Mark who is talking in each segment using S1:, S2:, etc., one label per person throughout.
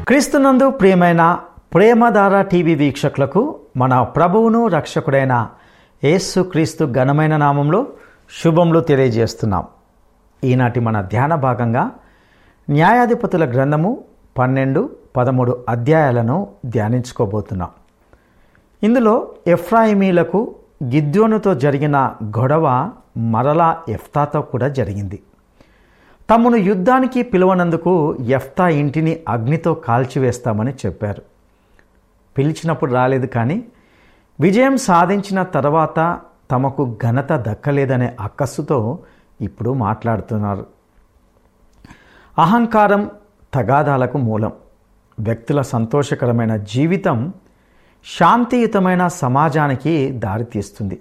S1: క్రీస్తునందు ప్రియమైన ప్రేమధార టీవీ వీక్షకులకు మన ప్రభువును రక్షకుడైన యేసు క్రీస్తు ఘనమైన నామంలో శుభములు తెలియజేస్తున్నాం ఈనాటి మన ధ్యాన భాగంగా న్యాయాధిపతుల గ్రంథము పన్నెండు పదమూడు అధ్యాయాలను ధ్యానించుకోబోతున్నాం ఇందులో ఎఫ్రాయిమీలకు గిద్యోనుతో జరిగిన గొడవ మరలా ఎఫ్తాతో కూడా జరిగింది తమను యుద్ధానికి పిలువనందుకు ఎఫ్తా ఇంటిని అగ్నితో కాల్చివేస్తామని చెప్పారు పిలిచినప్పుడు రాలేదు కానీ విజయం సాధించిన తర్వాత తమకు ఘనత దక్కలేదనే అక్కస్సుతో ఇప్పుడు మాట్లాడుతున్నారు అహంకారం తగాదాలకు మూలం వ్యక్తుల సంతోషకరమైన జీవితం శాంతియుతమైన సమాజానికి దారితీస్తుంది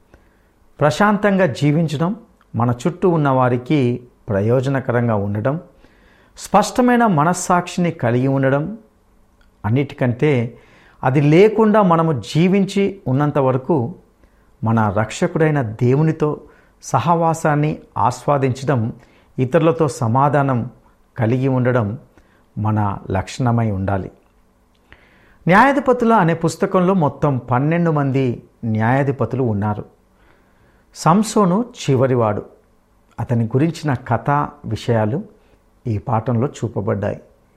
S1: ప్రశాంతంగా జీవించడం మన చుట్టూ ఉన్న వారికి ప్రయోజనకరంగా ఉండడం స్పష్టమైన మనస్సాక్షిని కలిగి ఉండడం అన్నిటికంటే అది లేకుండా మనము జీవించి ఉన్నంత వరకు మన రక్షకుడైన దేవునితో సహవాసాన్ని ఆస్వాదించడం ఇతరులతో సమాధానం కలిగి ఉండడం మన లక్షణమై ఉండాలి న్యాయాధిపతుల అనే పుస్తకంలో మొత్తం పన్నెండు మంది న్యాయాధిపతులు ఉన్నారు సంసోను చివరివాడు అతని గురించిన కథ విషయాలు ఈ పాఠంలో చూపబడ్డాయి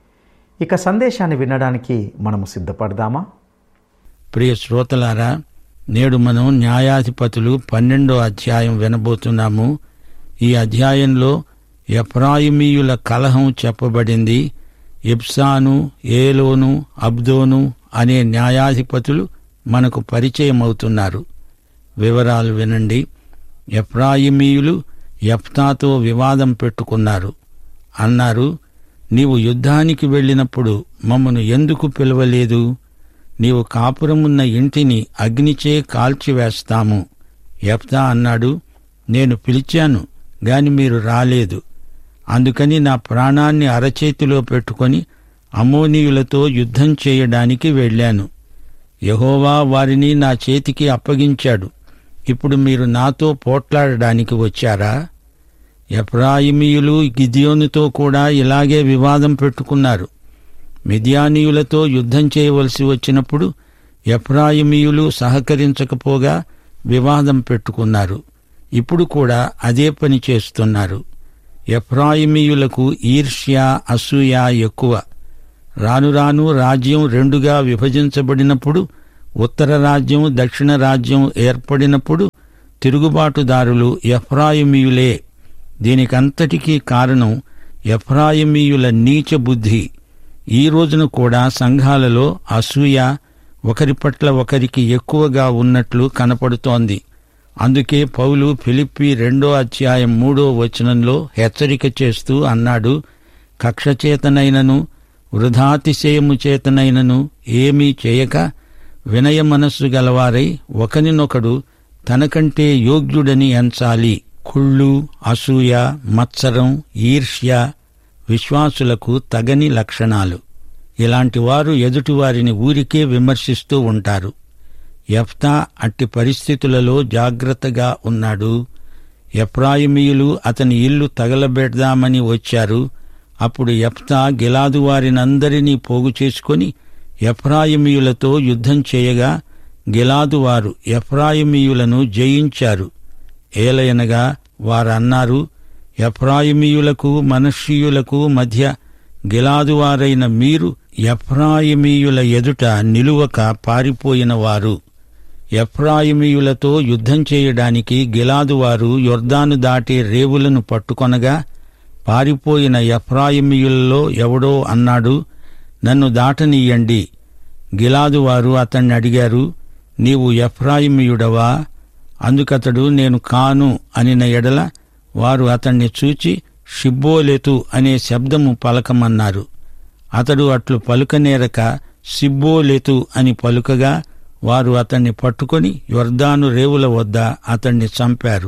S1: ఇక సందేశాన్ని వినడానికి మనము సిద్ధపడదామా
S2: ప్రియ శ్రోతలారా నేడు మనం న్యాయాధిపతులు పన్నెండో అధ్యాయం వినబోతున్నాము ఈ అధ్యాయంలో ఎఫ్రాయిమీయుల కలహం చెప్పబడింది ఇబ్సాను ఏలోను అబ్దోను అనే న్యాయాధిపతులు మనకు పరిచయం అవుతున్నారు వివరాలు వినండి ఎఫ్రాయిమీయులు ఎఫ్తాతో వివాదం పెట్టుకున్నారు అన్నారు నీవు యుద్ధానికి వెళ్ళినప్పుడు మమ్మను ఎందుకు పిలవలేదు నీవు కాపురమున్న ఇంటిని అగ్నిచే కాల్చివేస్తాము ఎఫ్తా అన్నాడు నేను పిలిచాను గాని మీరు రాలేదు అందుకని నా ప్రాణాన్ని అరచేతిలో పెట్టుకొని అమోనీయులతో యుద్ధం చేయడానికి వెళ్ళాను యహోవా వారిని నా చేతికి అప్పగించాడు ఇప్పుడు మీరు నాతో పోట్లాడడానికి వచ్చారా ఎఫ్రాయిమీయులు గిదియోనుతో కూడా ఇలాగే వివాదం పెట్టుకున్నారు మిథ్యానీయులతో యుద్ధం చేయవలసి వచ్చినప్పుడు ఎఫ్రాయిమీయులు సహకరించకపోగా వివాదం పెట్టుకున్నారు ఇప్పుడు కూడా అదే పని చేస్తున్నారు ఎఫ్రాయిమీయులకు ఈర్ష్య అసూయ ఎక్కువ రాను రాను రాజ్యం రెండుగా విభజించబడినప్పుడు ఉత్తర రాజ్యం దక్షిణ రాజ్యం ఏర్పడినప్పుడు తిరుగుబాటుదారులు ఎఫ్రాయిమీయులే దీనికంతటికీ కారణం ఎఫ్రాయిమీయుల నీచ బుద్ధి ఈ రోజున కూడా సంఘాలలో అసూయ ఒకరి పట్ల ఒకరికి ఎక్కువగా ఉన్నట్లు కనపడుతోంది అందుకే పౌలు ఫిలిప్పి రెండో అధ్యాయం మూడో వచనంలో హెచ్చరిక చేస్తూ అన్నాడు కక్షచేతనైనను వృధాతిశయము చేతనైనను ఏమీ చేయక వినయ మనస్సు గలవారై ఒకనినొకడు తనకంటే యోగ్యుడని ఎంచాలి కుళ్ళు అసూయ మత్సరం ఈర్ష్య విశ్వాసులకు తగని లక్షణాలు ఇలాంటి వారు ఎదుటివారిని ఊరికే విమర్శిస్తూ ఉంటారు ఎఫ్తా అట్టి పరిస్థితులలో జాగ్రత్తగా ఉన్నాడు ఎఫ్రాయిమీయులు అతని ఇల్లు తగలబెడదామని వచ్చారు అప్పుడు ఎఫ్తా గిలాదు వారినందరినీ పోగు చేసుకొని ఎఫ్రాయిమీయులతో యుద్ధం చేయగా గిలాదు వారు ఎఫ్రాయిమీయులను జయించారు ఏలయనగా వారన్నారు ఎఫ్రాయిమీయులకు మనషీయులకు మధ్య గిలాదువారైన మీరు ఎఫ్రాయిమీయుల ఎదుట నిలువక పారిపోయిన వారు ఎఫ్రాయిమీయులతో యుద్ధం చేయడానికి గిలాదువారు యొర్దాను దాటే రేవులను పట్టుకొనగా పారిపోయిన ఎఫ్రాయిమీయులలో ఎవడో అన్నాడు నన్ను దాటనీయండి గిలాదువారు అతన్ని అడిగారు నీవు ఎఫ్రాయిమీయుడవా అందుకతడు నేను కాను అనిన ఎడల వారు అతన్ని చూచి షిబ్బోలెతు అనే శబ్దము పలకమన్నారు అతడు అట్లు పలుకనేరక సిబ్బోలెతు అని పలుకగా వారు అతన్ని పట్టుకొని యొర్దాను రేవుల వద్ద అతన్ని చంపారు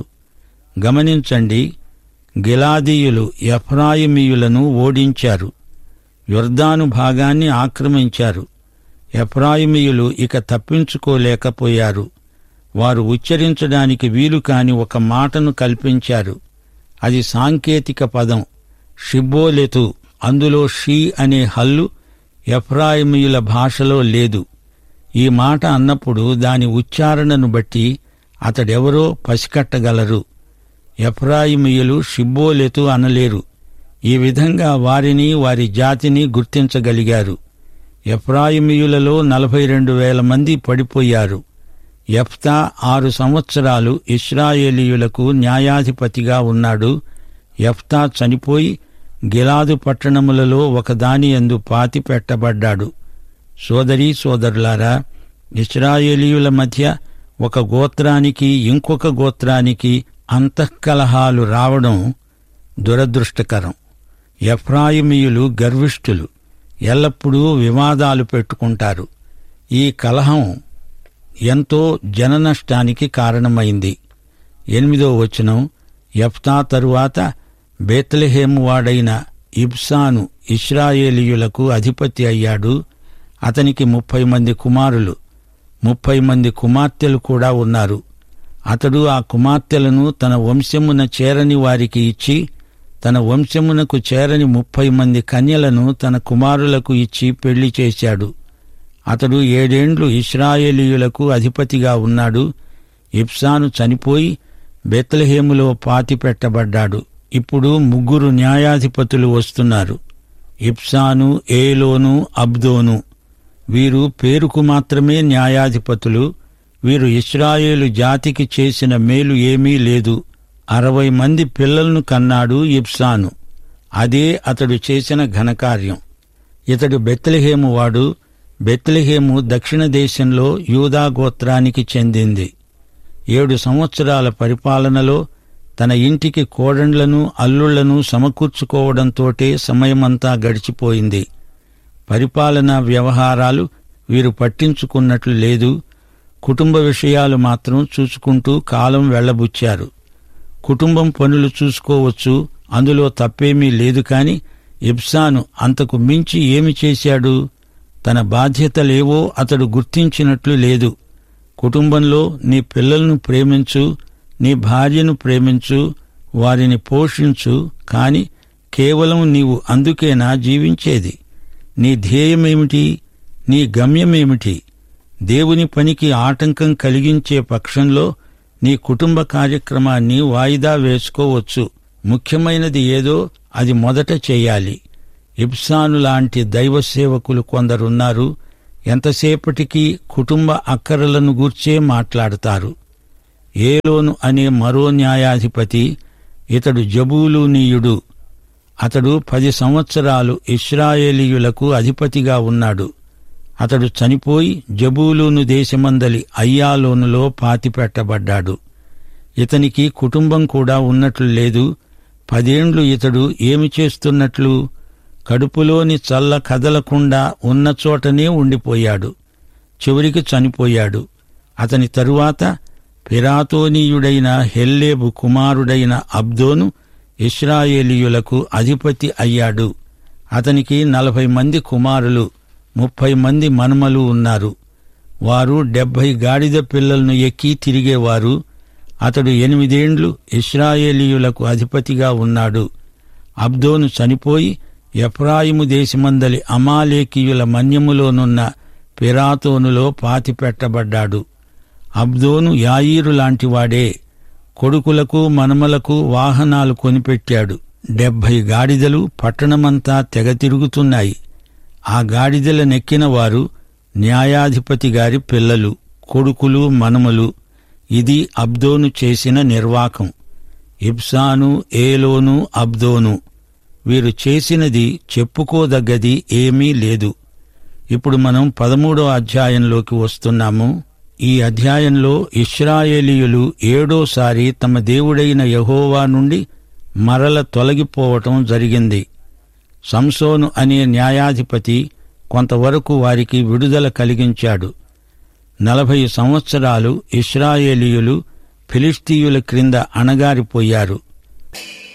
S2: గమనించండి గిలాదీయులు ఎఫ్రాయిమీయులను ఓడించారు యొర్దాను భాగాన్ని ఆక్రమించారు ఎఫ్రాయిమీయులు ఇక తప్పించుకోలేకపోయారు వారు ఉచ్చరించడానికి వీలు కాని ఒక మాటను కల్పించారు అది సాంకేతిక పదం షిబ్బోలెతు అందులో షీ అనే హల్లు ఎఫ్రాయిమీయుల భాషలో లేదు ఈ మాట అన్నప్పుడు దాని ఉచ్చారణను బట్టి అతడెవరో పసికట్టగలరు ఎఫ్రాయిమీయులు షిబ్బోలెతు అనలేరు ఈ విధంగా వారిని వారి జాతిని గుర్తించగలిగారు ఎఫ్రాయిమీయులలో నలభై రెండు వేల మంది పడిపోయారు ఎఫ్తా ఆరు సంవత్సరాలు ఇస్రాయేలీయులకు న్యాయాధిపతిగా ఉన్నాడు ఎఫ్తా చనిపోయి గిలాదు పట్టణములలో ఒకదాని యందు పాతి పెట్టబడ్డాడు సోదరీ సోదరులారా ఇస్రాయేలీయుల మధ్య ఒక గోత్రానికి ఇంకొక గోత్రానికి అంతఃకలహాలు రావడం దురదృష్టకరం ఎఫ్రాయిమీయులు గర్విష్ఠులు ఎల్లప్పుడూ వివాదాలు పెట్టుకుంటారు ఈ కలహం ఎంతో జననష్టానికి కారణమైంది ఎనిమిదో వచనం యఫ్తా తరువాత బేత్లెహేము వాడైన ఇబ్సాను ఇస్రాయేలీయులకు అధిపతి అయ్యాడు అతనికి ముప్పై మంది కుమారులు ముప్పై మంది కుమార్తెలు కూడా ఉన్నారు అతడు ఆ కుమార్తెలను తన వంశమున చేరని వారికి ఇచ్చి తన వంశమునకు చేరని ముప్పై మంది కన్యలను తన కుమారులకు ఇచ్చి పెళ్లి చేశాడు అతడు ఏడేండ్లు ఇస్రాయేలీయులకు అధిపతిగా ఉన్నాడు ఇబ్సాను చనిపోయి బెత్లహేములో పాతిపెట్టబడ్డాడు ఇప్పుడు ముగ్గురు న్యాయాధిపతులు వస్తున్నారు ఇబ్సాను ఏలోను అబ్దోను వీరు పేరుకు మాత్రమే న్యాయాధిపతులు వీరు ఇస్రాయేలు జాతికి చేసిన మేలు ఏమీ లేదు అరవై మంది పిల్లలను కన్నాడు ఇబ్సాను అదే అతడు చేసిన ఘనకార్యం ఇతడు బెత్లెహేము వాడు బెత్లెహేము దక్షిణ దేశంలో యూదా గోత్రానికి చెందింది ఏడు సంవత్సరాల పరిపాలనలో తన ఇంటికి కోడండ్లను అల్లుళ్లను సమకూర్చుకోవడంతోటే సమయమంతా గడిచిపోయింది పరిపాలనా వ్యవహారాలు వీరు పట్టించుకున్నట్లు లేదు కుటుంబ విషయాలు మాత్రం చూసుకుంటూ కాలం వెళ్లబుచ్చారు కుటుంబం పనులు చూసుకోవచ్చు అందులో తప్పేమీ లేదు కాని ఇబ్సాను అంతకు మించి ఏమి చేశాడు తన బాధ్యతలేవో అతడు గుర్తించినట్లు లేదు కుటుంబంలో నీ పిల్లలను ప్రేమించు నీ భార్యను ప్రేమించు వారిని పోషించు కాని కేవలం నీవు అందుకేనా జీవించేది నీ ధ్యేయమేమిటి నీ గమ్యమేమిటి దేవుని పనికి ఆటంకం కలిగించే పక్షంలో నీ కుటుంబ కార్యక్రమాన్ని వాయిదా వేసుకోవచ్చు ముఖ్యమైనది ఏదో అది మొదట చేయాలి ఇబ్సాను లాంటి దైవ సేవకులు కొందరున్నారు ఎంతసేపటికి కుటుంబ అక్కరలను గూర్చే మాట్లాడతారు ఏలోను అనే మరో న్యాయాధిపతి ఇతడు జబూలూనీయుడు అతడు పది సంవత్సరాలు ఇస్రాయేలీయులకు అధిపతిగా ఉన్నాడు అతడు చనిపోయి జబూలూను దేశమందలి అయ్యాలోనులో పాతిపెట్టబడ్డాడు ఇతనికి కుటుంబం కూడా ఉన్నట్లు లేదు పదేండ్లు ఇతడు ఏమి చేస్తున్నట్లు కడుపులోని చల్ల కదలకుండా ఉన్న చోటనే ఉండిపోయాడు చివరికి చనిపోయాడు అతని తరువాత పిరాతోనీయుడైన హెల్లేబు కుమారుడైన అబ్దోను ఇస్రాయేలీయులకు అధిపతి అయ్యాడు అతనికి నలభై మంది కుమారులు ముప్పై మంది మనుమలు ఉన్నారు వారు డెబ్భై గాడిద పిల్లలను ఎక్కి తిరిగేవారు అతడు ఎనిమిదేండ్లు ఇస్రాయేలీయులకు అధిపతిగా ఉన్నాడు అబ్దోను చనిపోయి ఎఫ్రాయిము దేశమందలి అమాలేకీయుల మన్యములోనున్న పిరాతోనులో పాతిపెట్టబడ్డాడు అబ్దోను యాయీరు లాంటివాడే కొడుకులకు మనమలకు వాహనాలు కొనిపెట్టాడు డెబ్భై గాడిదలు పట్టణమంతా తెగ తిరుగుతున్నాయి ఆ గాడిదల నెక్కిన వారు న్యాయాధిపతి గారి పిల్లలు కొడుకులు మనమలు ఇది అబ్దోను చేసిన నిర్వాకం ఇబ్సాను ఏలోను అబ్దోను వీరు చేసినది చెప్పుకోదగ్గది ఏమీ లేదు ఇప్పుడు మనం పదమూడో అధ్యాయంలోకి వస్తున్నాము ఈ అధ్యాయంలో ఇస్రాయేలీయులు ఏడోసారి తమ దేవుడైన యహోవా నుండి మరల తొలగిపోవటం జరిగింది సంసోను అనే న్యాయాధిపతి కొంతవరకు వారికి విడుదల కలిగించాడు నలభై సంవత్సరాలు ఇస్రాయేలీయులు ఫిలిస్తీయుల క్రింద అణగారిపోయారు